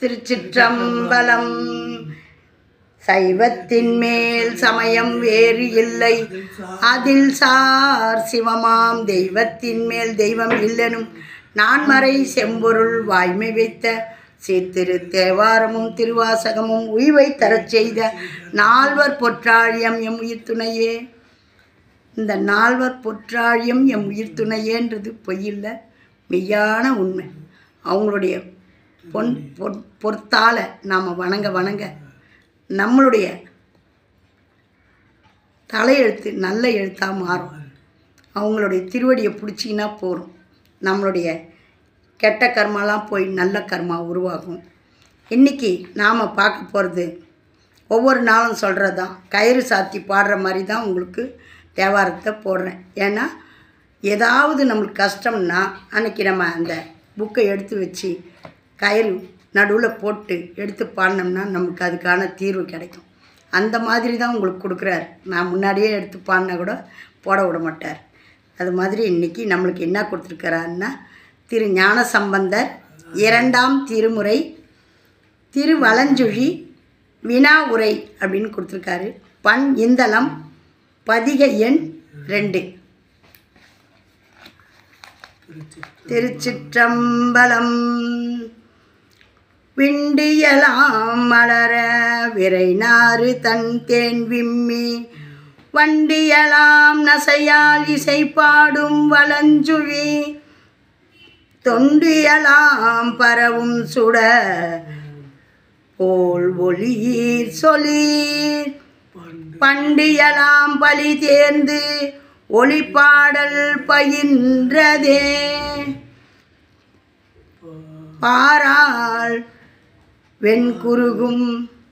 திருச்சிற்றம்பலம் சைவத்தின் மேல் சமயம் வேறு இல்லை அதில் சார் சிவமாம் தெய்வத்தின் மேல் தெய்வம் இல்லெனும் நான்மறை செம்பொருள் வாய்மை வைத்த சீர்திரு தேவாரமும் திருவாசகமும் உய்வை தரச் செய்த நால்வர் பொற்றாழியம் எம் உயிர் துணையே இந்த நால்வர் பொற்றாழியம் எம் உயிர் துணையேன்றது பொய்யில்ல மெய்யான உண்மை அவங்களுடைய பொன் பொன் பொற்றால நாம் வணங்க வணங்க நம்மளுடைய தலையெழுத்து நல்ல எழுத்தாக மாறும் அவங்களுடைய திருவடியை பிடிச்சிங்கன்னா போகிறோம் நம்மளுடைய கெட்ட கர்மாலாம் போய் நல்ல கர்மா உருவாகும் இன்றைக்கி நாம் பார்க்க போகிறது ஒவ்வொரு நாளும் சொல்கிறது தான் கயிறு சாத்தி பாடுற மாதிரி தான் உங்களுக்கு தேவாரத்தை போடுறேன் ஏன்னா ஏதாவது நம்மளுக்கு கஷ்டம்னா அன்றைக்கி நம்ம அந்த புக்கை எடுத்து வச்சு கயிறு நடுவில் போட்டு எடுத்து பாடினோம்னா நமக்கு அதுக்கான தீர்வு கிடைக்கும் அந்த மாதிரி தான் உங்களுக்கு கொடுக்குறாரு நான் முன்னாடியே எடுத்து பாடினா கூட போட விட மாட்டார் அது மாதிரி இன்றைக்கி நம்மளுக்கு என்ன கொடுத்துருக்கிறாருன்னா திரு ஞான சம்பந்தர் இரண்டாம் திருமுறை திருவலஞ்சுழி வினா உரை அப்படின்னு கொடுத்துருக்காரு பண் இந்தளம் பதிக எண் ரெண்டு திருச்சிற்றம்பலம் விண்டியலாம் மலர விரைநாறு தன் தேன் விம்மி வண்டியலாம் நசையால் இசை பாடும் வலஞ்சுழி தொண்டியலாம் பரவும் சுட போல் ஒளியீர் சொலீர் பண்டியலாம் பலி தேர்ந்து ஒளிப்பாடல் பயின்றதே பாராள் வெண்குருகும்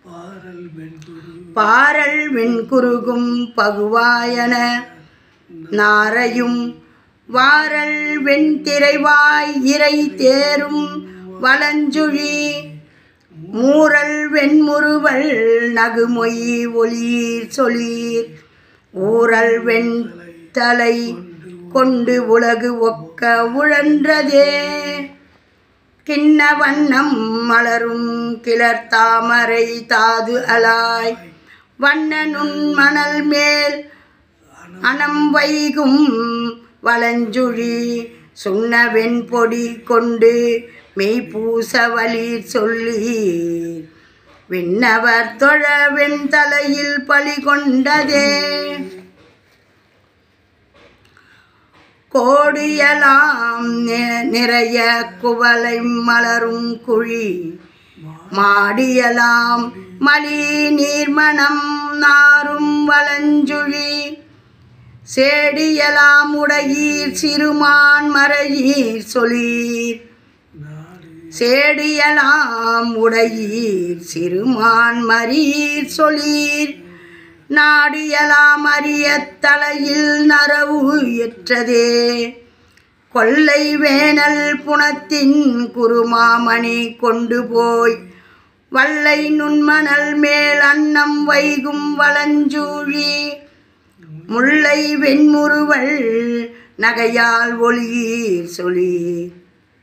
பாரல் வெண்குருகும் பகுவாயன நாரையும் வாரல் வெண்திரைவாய் இறை தேரும் வலஞ்சுழி மூரல் வெண்முறுவல் நகுமொய் ஒளீர் சொலீர் ஊரல் வெண்தலை கொண்டு உலகு ஒக்க உழன்றதே கிண்ண வண்ணம் மலரும் கிளர் தாமரை தாது அலாய் வண்ண நுண்மணல் மேல் அனம் வைகும் வலஞ்சுழி சுண்ண வெண்பொடி கொண்டு மெய்ப்பூச வலீர் சொல்லி விண்ணவர் தொழ வெண்தலையில் பலி கொண்டதே கோடியலாம் நி- நிறைய குவளை மலரும் குழி மாடியலாம் மலி நீர்மணம் நாரும் வலஞ்சுழி சேடியலாம் உடையீர் சிறுமான் மறையீர் சொலீர் சேடியலாம் உடையீர் சிறுமான் மரீர் சொலீர் நாடியலாம் அரிய தலையில் நரவு எற்றதே கொல்லை வேனல் புனத்தின் குருமாமணி கொண்டு போய் வல்லை நுண்மணல் மேல் அன்னம் வைகும் வலஞ்சூழி முல்லை வெண்முறுவல் நகையால் ஒளியீர் சொலீர்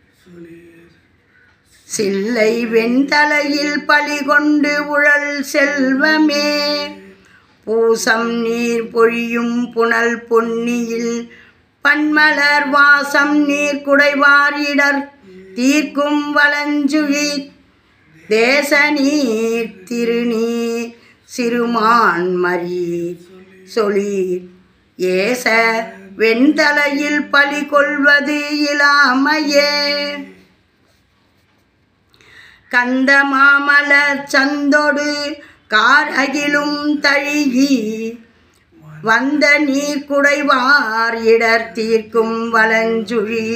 சில்லை வெண்தலையில் பலி கொண்டு உழல் செல்வமே பூசம் நீர் பொழியும் புனல் பொன்னியில் பன்மலர் வாசம் நீர் குடைவாரிடர் தீர்க்கும் வலஞ்சுழி தேச நீர் திருநீர் சிறுமான் மரீர் சொலீர் ஏச வெண்தலையில் பலி கொள்வது இலாமையே கந்த மாமலர் சந்தொடு கார் அகிலும் தழுகி வந்த நீர் குடைவார் இடர் தீர்க்கும் வலஞ்சுழி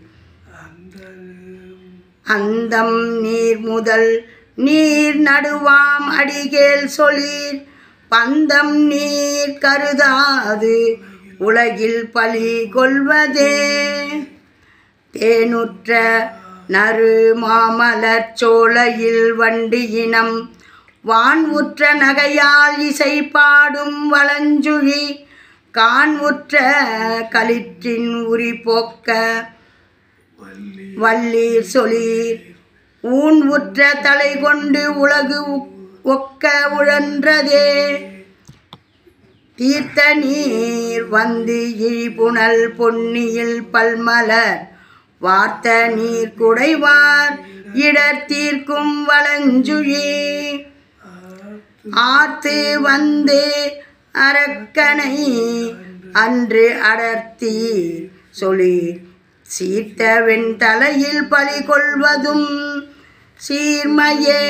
அந்தம் நீர் முதல் நீர் நடுவாம் அடிகேல் சொலீர் பந்தம் நீர் கருதாது உலகில் பலி கொள்வதே தேனுற்ற நறு மாமலர் சோலையில் வண்டியினம் வான் உற்ற நகையால் இசை பாடும் வலஞ்சுழி கான் உற்ற களிற்றின் உரி போக்க வள்ளீர் சொலீர் ஊன் உற்ற தலை கொண்டு உலகு உக்- ஒக்க உழன்றதே தீர்த்த நீர் வந்து இழிபுணல் பொன்னியில் பல்மலர் வார்த்த நீர் குடைவார் இடர் தீர்க்கும் வளஞ்சுழி ஆர்த்து வந்து அரக்கனை அன்று அடர்த்தீர் சொல்லி சீர்த்த வெண் தலையில் பலி கொள்வதும் சீர்மையே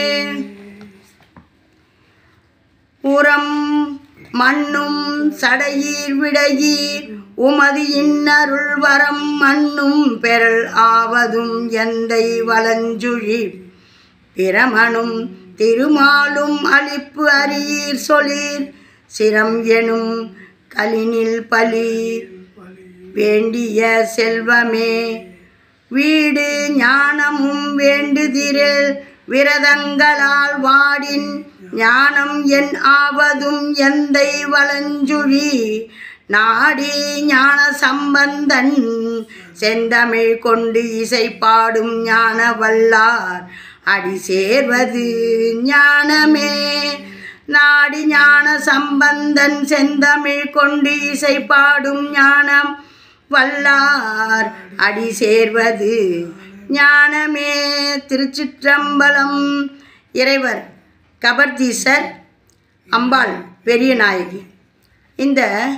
உரம் மண்ணும் சடையீர் விடையீர் உமது இன்னருள் வரம் மண்ணும் பெறல் ஆவதும் எந்தை வலஞ்சுழி பிரமனும் திருமாலும் அளிப்பு அறியீர் சொலீர் சிரம் எனும் கலினில் பலீர் வேண்டிய செல்வமே வீடு ஞானமும் வேண்டுதிரில் விரதங்களால் வாடின் ஞானம் என் ஆவதும் எந்தை வலஞ்சுழி நாடி ஞான சம்பந்தன் செந்தமிழ் கொண்டு இசை பாடும் ஞான வல்லார் அடி சேர்வது ஞானமே நாடி ஞான சம்பந்தன் செந்தமிழ் கொண்டு இசை பாடும் ஞானம் வல்லார் அடி சேர்வது ஞானமே திருச்சிற்றம்பலம் இறைவர் கபர்தீசர் அம்பாள் பெரிய நாயகி இந்த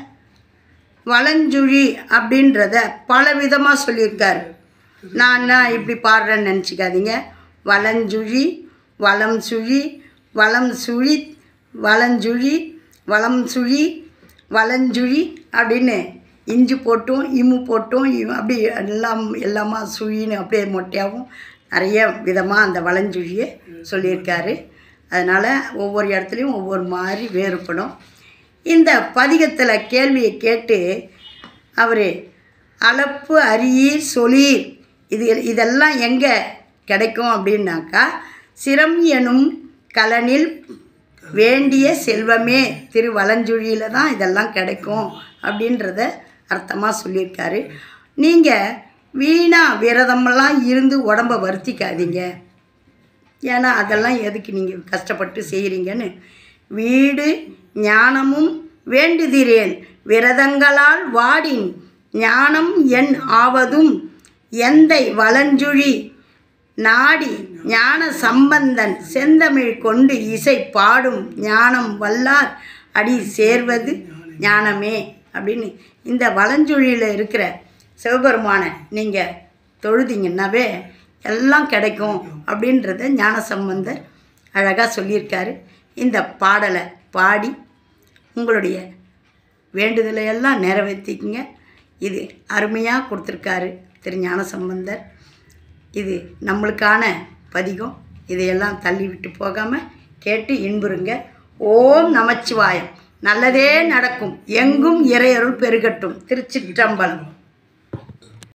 வலஞ்சுழி அப்படின்றத பல விதமாக சொல்லியிருக்காரு நான் என்ன இப்படி பாடுறேன்னு நினச்சிக்காதீங்க வலஞ்சுழி வலம் சுழி வலம் சுழி வலஞ்சுழி வலம் சுழி வலஞ்சுழி அப்படின்னு இஞ்சி போட்டும் இம்மு போட்டும் இ- அப்படி எல்லாம் எல்லாமா சுழின்னு அப்படியே மொட்டையாகவும் நிறைய விதமாக அந்த வலஞ்சுழியை சொல்லியிருக்காரு அதனால் ஒவ்வொரு இடத்துலையும் ஒவ்வொரு மாதிரி வேறுபடும் இந்த பதிகத்தில் கேள்வியை கேட்டு அவர் அளப்பு அரியீர் சொலீர் இது இதெல்லாம் எங்கே கிடைக்கும் அப்படின்னாக்கா சிரம் எனும் கலனில் வேண்டிய செல்வமே திரு வலஞ்சுழியில் தான் இதெல்லாம் கிடைக்கும் அப்படின்றத அர்த்தமாக சொல்லியிருக்காரு நீங்கள் வீணா விரதமெல்லாம் இருந்து உடம்ப வருத்திக்காதீங்க ஏன்னா அதெல்லாம் எதுக்கு நீங்கள் கஷ்டப்பட்டு செய்கிறீங்கன்னு வீடு ஞானமும் வேண்டுதிரேன் விரதங்களால் வாடின் ஞானம் என் ஆவதும் எந்தை வலஞ்சுழி நாடி ஞான சம்பந்தன் செந்தமிழ் கொண்டு இசை பாடும் ஞானம் வல்லார் அடி சேர்வது ஞானமே அப்படின்னு இந்த வலஞ்சுழியில் இருக்கிற சிவபெருமானை நீங்கள் தொழுதிங்கன்னாவே எல்லாம் கிடைக்கும் அப்படின்றத ஞான சம்பந்தர் அழகாக சொல்லியிருக்காரு இந்த பாடலை பாடி உங்களுடைய வேண்டுதலை எல்லாம் நிறைவேற்றிக்குங்க இது அருமையாக கொடுத்துருக்காரு திரு ஞான சம்பந்தர் இது நம்மளுக்கான பதிகம் இதையெல்லாம் தள்ளி விட்டு போகாமல் கேட்டு இன்புறுங்க ஓம் நமச்சிவாயம் நல்லதே நடக்கும் எங்கும் இறையருள் பெருகட்டும் திருச்சிற்றம்பலம்